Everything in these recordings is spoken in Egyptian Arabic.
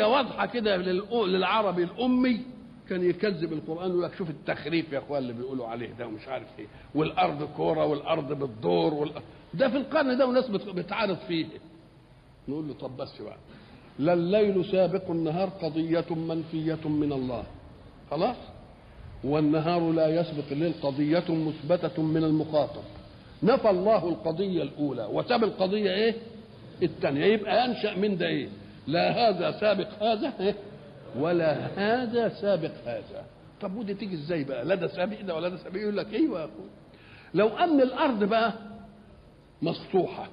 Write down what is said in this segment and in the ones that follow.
حجه واضحه كده للأ- للعربي الامي كان يكذب القران ويقول لك شوف التخريف يا اخوان اللي بيقولوا عليه ده ومش عارف ايه والارض كوره والارض بتدور وال... ده في القرن ده وناس بت- بتعارض فيه نقول له طب بس بقى لا الليل سابق النهار قضية منفية من الله خلاص والنهار لا يسبق الليل قضية مثبتة من المخاطب نفى الله القضية الأولى وساب القضية إيه؟ الثانية يبقى أنشأ من ده إيه؟ لا هذا سابق هذا إيه؟ ولا هذا سابق هذا طب ودي تيجي ازاي بقى لا ده سابق ده ولا ده سابق يقول لك ايوه يا اخويا لو ان الارض بقى مسطوحه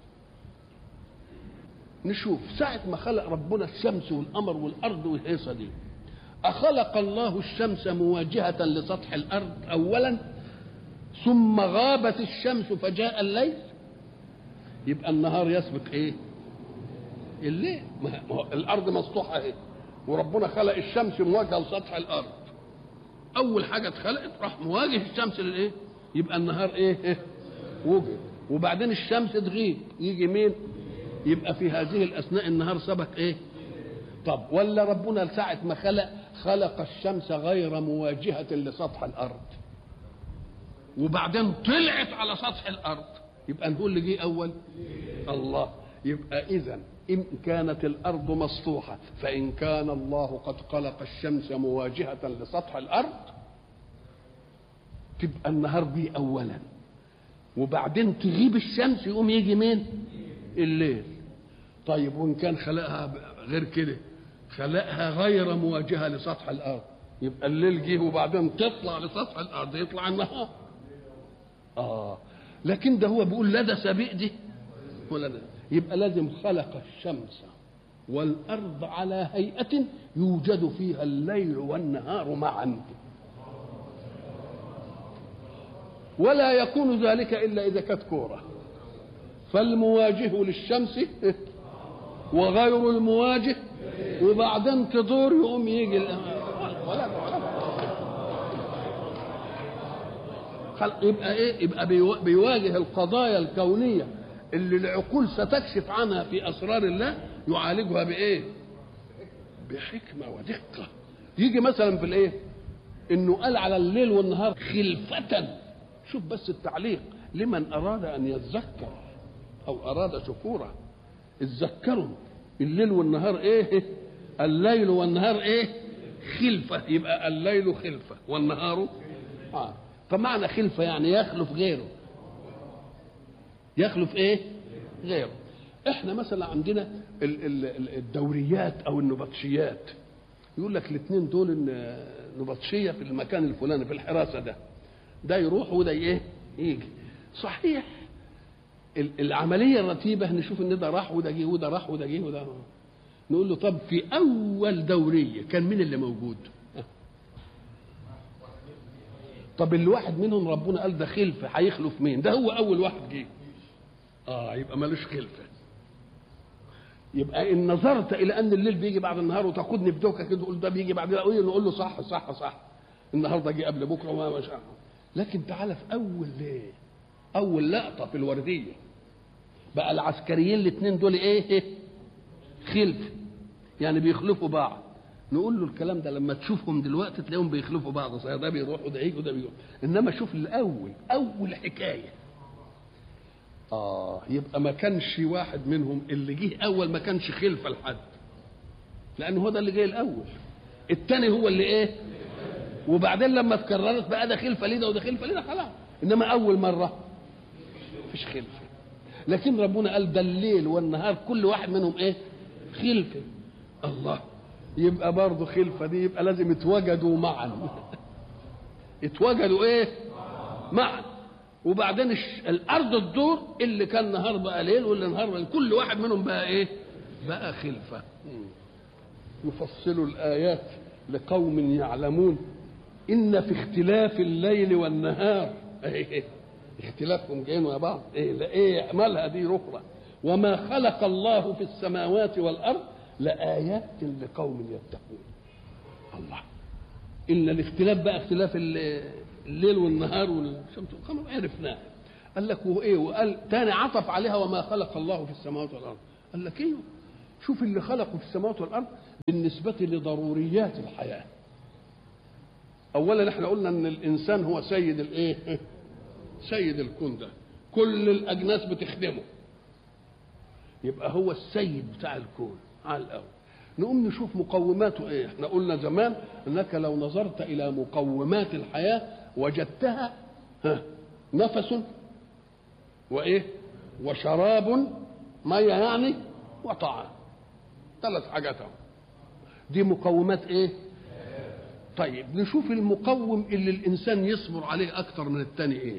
نشوف ساعة ما خلق ربنا الشمس والقمر والأرض والهيصة دي أخلق الله الشمس مواجهة لسطح الأرض أولا ثم غابت الشمس فجاء الليل يبقى النهار يسبق إيه؟ الليل ما ما هو الأرض مسطوحة إيه؟ وربنا خلق الشمس مواجهة لسطح الأرض أول حاجة اتخلقت راح مواجه الشمس للإيه؟ يبقى النهار إيه؟ إيه؟ وجد وبعدين الشمس تغيب يجي مين؟ يبقى في هذه الاثناء النهار سبق ايه طب ولا ربنا ساعة ما خلق خلق الشمس غير مواجهة لسطح الأرض وبعدين طلعت على سطح الأرض يبقى نقول اللي جه أول الله يبقى إذا إن كانت الأرض مسطوحة فإن كان الله قد خلق الشمس مواجهة لسطح الأرض تبقى النهار جه أولا وبعدين تغيب الشمس يقوم يجي مين الليل طيب وان كان خلقها غير كده خلقها غير مواجهه لسطح الارض يبقى الليل جه وبعدين تطلع لسطح الارض يطلع النهار اه لكن ده هو بيقول لا ده سابق دي ولا ده يبقى لازم خلق الشمس والارض على هيئه يوجد فيها الليل والنهار معا ولا يكون ذلك الا اذا كانت كوره فالمواجه للشمس وغير المواجه وبعدين تدور يقوم يجي ال- ولا ولا خل- يبقى ايه يبقى بيوا- بيواجه القضايا الكونيه اللي العقول ستكشف عنها في اسرار الله يعالجها بايه بحكمه ودقه يجي مثلا في الايه انه قال على الليل والنهار خلفه شوف بس التعليق لمن اراد ان يتذكر او اراد شكورا اتذكروا الليل والنهار ايه الليل والنهار ايه خلفه يبقى الليل خلفه والنهار آه. فمعنى خلفه يعني يخلف غيره يخلف ايه غيره احنا مثلا عندنا ال- ال- ال- الدوريات او النبطشيات يقول لك الاثنين دول إن نبطشيه في المكان الفلاني في الحراسه ده ده يروح وده ايه يجي صحيح ال- العمليه الرتيبه نشوف ان ده راح وده جه وده راح وده جه وده نقول له طب في اول دوريه كان مين اللي موجود طب الواحد منهم ربنا قال ده خلفه هيخلف مين ده هو اول واحد جه اه يبقى ملوش خلفه يبقى ان نظرت الى ان الليل بيجي بعد النهار وتاخدني بدوكه كده تقول ده بيجي بعد اقول نقول له صح صح صح النهارده جه قبل بكره وما مش عارف. لكن تعالى في اول ليه اول لقطه في الورديه بقى العسكريين الاثنين دول ايه خلف يعني بيخلفوا بعض نقول له الكلام ده لما تشوفهم دلوقتي تلاقيهم بيخلفوا بعض صحيح ده بيروح وده يجي وده بيروح انما شوف الاول اول حكايه اه يبقى ما كانش واحد منهم اللي جه اول ما كانش خلفه لحد لان هو ده اللي جاي الاول الثاني هو اللي ايه وبعدين لما اتكررت بقى ده خلفه ليه ده وده خلفه ليه ده خلاص انما اول مره مفيش خلفه لكن ربنا قال ده الليل والنهار كل واحد منهم ايه خلفه الله يبقى برضه خلفه دي يبقى لازم يتوجدوا معا اتوجدوا ايه معا وبعدين الش- الارض تدور اللي كان نهار بقى ليل واللي نهار بقى كل واحد منهم بقى ايه بقى خلفه يفصل الايات لقوم يعلمون ان في اختلاف الليل والنهار إيه اختلافهم جايين مع بعض ايه لا ايه مالها دي رخرة وما خلق الله في السماوات والارض لآيات لقوم يتقون الله ان الاختلاف بقى اختلاف ال- الليل والنهار والشمس والقمر عرفناه قال لك وايه وقال تاني عطف عليها وما خلق الله في السماوات والارض قال لك ايوه شوف اللي خلقه في السماوات والارض بالنسبة لضروريات الحياة أولا احنا قلنا أن الإنسان هو سيد الإيه؟ سيد الكون ده كل الأجناس بتخدمه يبقى هو السيد بتاع الكون على الأول نقوم نشوف مقوماته ايه احنا قلنا زمان انك لو نظرت الى مقومات الحياه وجدتها ها نفس وايه وشراب ميه يعني وطعام ثلاث حاجات اهو دي مقومات ايه طيب نشوف المقوم اللي الانسان يصبر عليه اكتر من الثاني ايه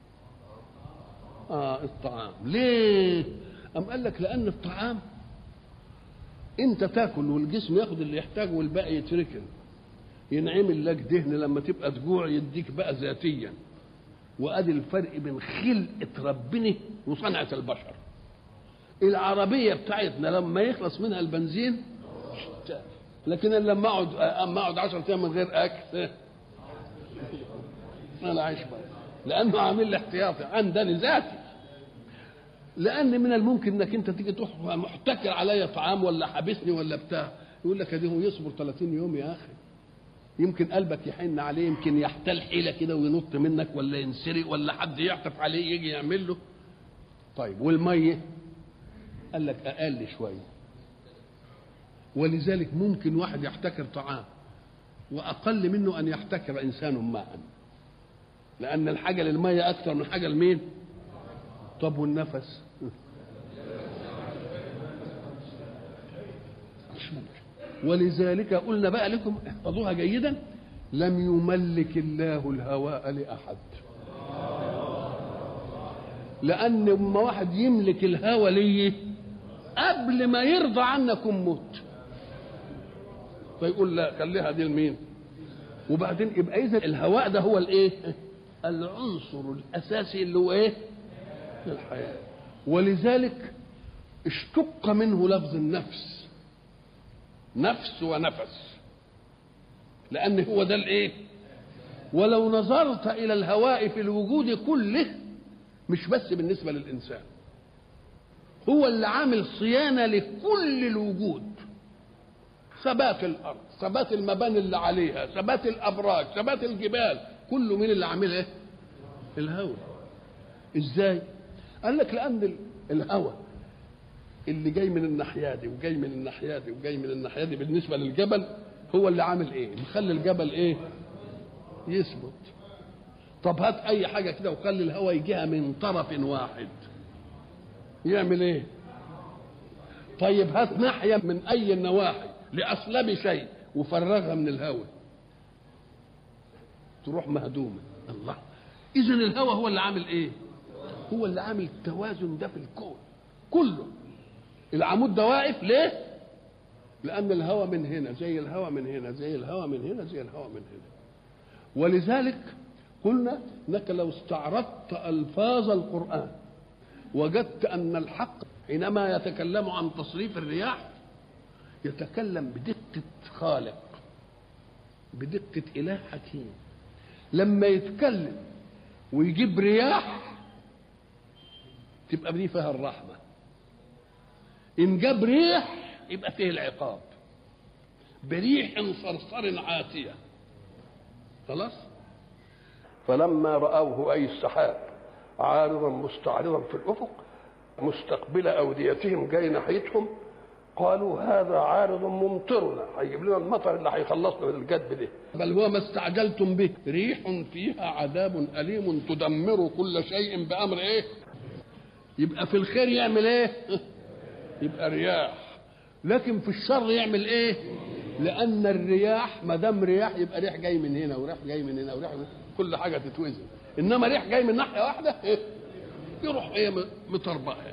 اه الطعام ليه ام قال لك لان الطعام انت تاكل والجسم ياخد اللي يحتاجه والباقي يتركن ينعمل لك دهن لما تبقى تجوع يديك بقى ذاتيا وادي الفرق بين خلقه ربنا وصنعه البشر العربيه بتاعتنا لما يخلص منها البنزين لكن لما اقعد اما اقعد 10 ايام من غير اكل انا عايش بقى لانه عامل لي احتياطي عندني ذاتي لان من الممكن انك انت تيجي تروح محتكر عليا طعام ولا حابسني ولا بتاع يقول لك ادي هو يصبر 30 يوم يا اخي يمكن قلبك يحن عليه يمكن يحتال حيله كده وينط منك ولا ينسرق ولا حد يعطف عليه يجي يعمل له طيب والميه قال لك اقل شويه ولذلك ممكن واحد يحتكر طعام واقل منه ان يحتكر انسان ماء لان الحاجه للميه اكثر من حاجه لمين طب والنفس مش ممكن ولذلك قلنا بقى لكم احفظوها جيدا لم يملك الله الهواء لاحد لان اما واحد يملك الهوى ليه قبل ما يرضى عنكم موت فيقول لا خليها دي لمين وبعدين يبقى اذا الهواء ده هو الايه العنصر الاساسي اللي هو ايه الحياه ولذلك اشتق منه لفظ النفس نفس ونفس لان هو ده الايه ولو نظرت الى الهواء في الوجود كله مش بس بالنسبه للانسان هو اللي عامل صيانه لكل الوجود ثبات الارض ثبات المباني اللي عليها ثبات الابراج ثبات الجبال كله مين اللي عاملها ايه الهواء ازاي قال لك لان الهواء اللي جاي من الناحيه دي وجاي من الناحيه دي وجاي من الناحيه دي بالنسبه للجبل هو اللي عامل ايه مخلي الجبل ايه يثبت طب هات اي حاجه كده وخلي الهواء يجيها من طرف واحد يعمل ايه طيب هات ناحيه من اي النواحي لاصلب شيء وفرغها من الهواء تروح مهدومه الله اذا الهواء هو اللي عامل ايه هو اللي عامل التوازن ده في الكون كله العمود ده واقف ليه لان الهواء من هنا زي الهواء من هنا زي الهواء من هنا زي الهواء من هنا ولذلك قلنا انك لو استعرضت الفاظ القران وجدت ان الحق حينما يتكلم عن تصريف الرياح يتكلم بدقه خالق بدقه اله حكيم لما يتكلم ويجيب رياح تبقى دي فيها الرحمه ان جاب ريح يبقى فيه العقاب بريح صرصر عاتيه خلاص فلما رأوه أي السحاب عارضا مستعرضا في الأفق مستقبل أوديتهم جاي ناحيتهم قالوا هذا عارض ممطرنا هيجيب لنا المطر اللي هيخلصنا من الجدب ده بل هو ما استعجلتم به ريح فيها عذاب أليم تدمر كل شيء بأمر إيه يبقى في الخير يعمل إيه يبقى رياح لكن في الشر يعمل إيه لأن الرياح ما دام رياح يبقى ريح جاي من هنا وريح جاي من هنا وريح من هنا. كل حاجة تتوزن إنما ريح جاي من ناحية واحدة إيه؟ يروح إيه مطربقها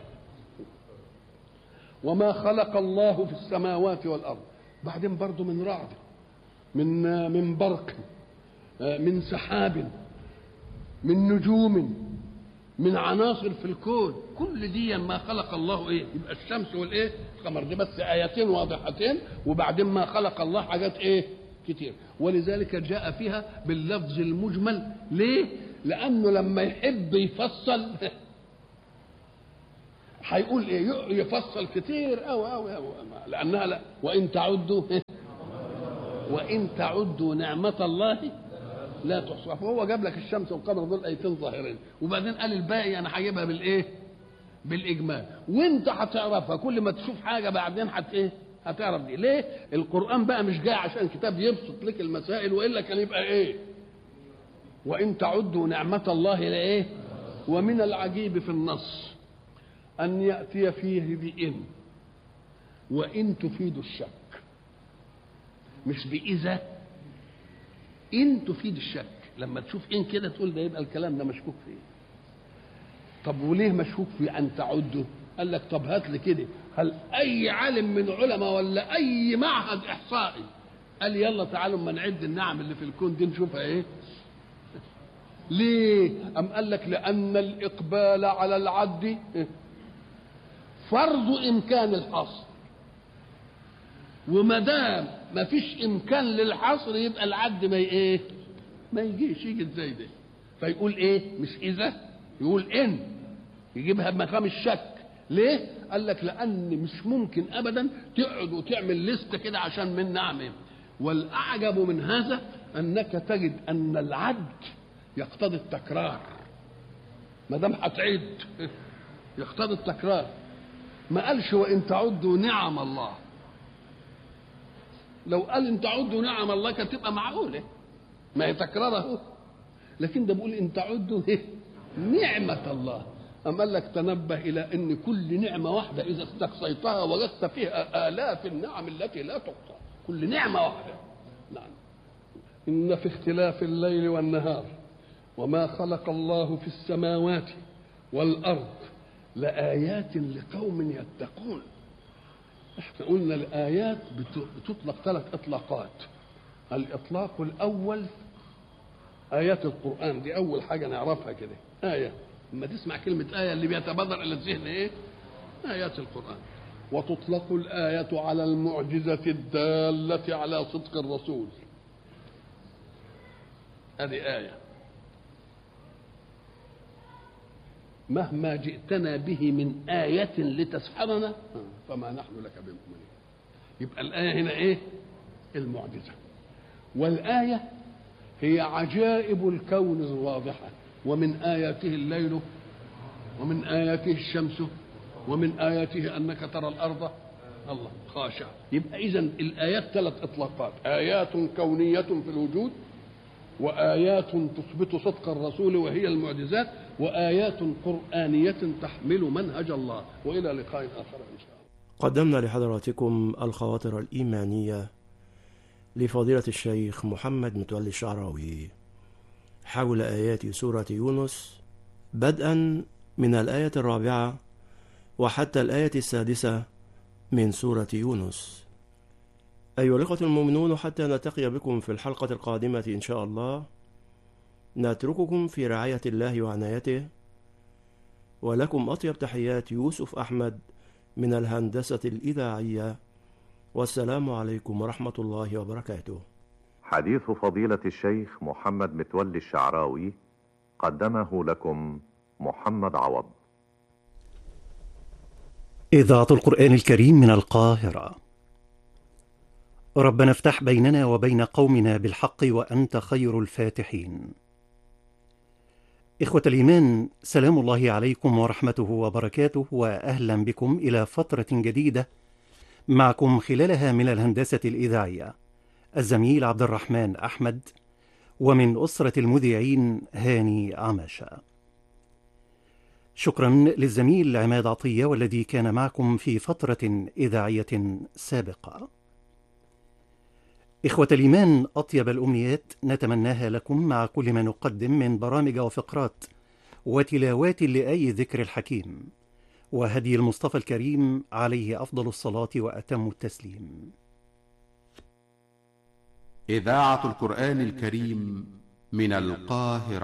وما خلق الله في السماوات والأرض بعدين برضو من رعد من من برق من سحاب من نجوم من عناصر في الكون كل دي ما خلق الله ايه يبقى الشمس والايه القمر دي بس ايتين واضحتين وبعدين ما خلق الله حاجات ايه كتير ولذلك جاء فيها باللفظ المجمل ليه لانه لما يحب يفصل هيقول ايه ي- يفصل كتير قوي قوي قوي لانها لا وان تعدوا وان تعدوا نعمه الله لا تحصوها فهو جاب لك الشمس والقمر دول ايتين ظاهرين وبعدين قال الباقي انا هجيبها بالايه بالاجمال وانت هتعرفها كل ما تشوف حاجه بعدين هت ايه هتعرف دي ليه القران بقى مش جاي عشان كتاب يبسط لك المسائل والا كان يبقى ايه وان تعدوا نعمه الله لايه ومن العجيب في النص ان ياتي فيه بان وان تفيد الشك مش باذا ان تفيد الشك لما تشوف ان كده تقول ده يبقى الكلام ده مشكوك فيه طب وليه مشكوك في ان تعده قال لك طب هات لي كده هل اي عالم من علماء ولا اي معهد احصائي قال يلا تعالوا اما نعد النعم اللي في الكون دي نشوفها ايه ليه ام قال لك لان الاقبال على العد فرض امكان الحصر وما دام ما فيش امكان للحصر يبقى العد ما ي- ايه ما يجيش يجي ازاي ده فيقول ايه مش اذا يقول ان يجيبها بمقام الشك ليه قال لك لان مش ممكن ابدا تقعد وتعمل لستة كده عشان من نعمه والاعجب من هذا انك تجد ان العد يقتضي التكرار ما دام هتعد يقتضي التكرار ما قالش وان تعدوا نعم الله لو قال ان تعدوا نعم الله كانت تبقى معقوله ما هي تكرار اهو لكن ده بيقول ان تعدوا إيه؟ نعمة الله أم قال لك تنبه إلى أن كل نعمة واحدة إذا استقصيتها وجدت فيها آلاف النعم التي لا تحصى كل نعمة واحدة نعم إن في اختلاف الليل والنهار وما خلق الله في السماوات والأرض لآيات لقوم يتقون احنا قلنا الآيات بت- بتطلق ثلاث إطلاقات الإطلاق الأول آيات القرآن دي أول حاجة نعرفها كده آية لما تسمع كلمة آية اللي بيتبادر إلى الذهن إيه؟ آيات القرآن وتطلق الآية على المعجزة الدالة على صدق الرسول هذه آية مهما جئتنا به من آية لتسحرنا فما نحن لك بمؤمنين يبقى الآية هنا إيه؟ المعجزة والآية هي عجائب الكون الواضحة ومن آياته الليل ومن آياته الشمس ومن آياته أنك ترى الأرض الله خاشع يبقى إذا الآيات ثلاث إطلاقات آيات كونية في الوجود وآيات تثبت صدق الرسول وهي المعجزات وآيات قرآنية تحمل منهج الله وإلى لقاء آخر إن شاء الله قدمنا لحضراتكم الخواطر الإيمانية لفضيلة الشيخ محمد متولي الشعراوي حول آيات سورة يونس بدءا من الآية الرابعة وحتى الآية السادسة من سورة يونس أيها الأخوة المؤمنون حتى نلتقي بكم في الحلقة القادمة إن شاء الله نترككم في رعاية الله وعنايته ولكم أطيب تحيات يوسف أحمد من الهندسة الإذاعية والسلام عليكم ورحمة الله وبركاته حديث فضيلة الشيخ محمد متولي الشعراوي قدمه لكم محمد عوض إذاعة القرآن الكريم من القاهرة ربنا افتح بيننا وبين قومنا بالحق وأنت خير الفاتحين إخوة الإيمان سلام الله عليكم ورحمته وبركاته وأهلا بكم إلى فترة جديدة معكم خلالها من الهندسة الإذاعية الزميل عبد الرحمن أحمد ومن أسرة المذيعين هاني عماشة شكرا للزميل عماد عطية والذي كان معكم في فترة إذاعية سابقة إخوة الإيمان أطيب الأمنيات نتمناها لكم مع كل ما نقدم من برامج وفقرات وتلاوات لآي ذكر الحكيم وهدي المصطفى الكريم عليه أفضل الصلاة وأتم التسليم إذاعة القرآن الكريم من القاهرة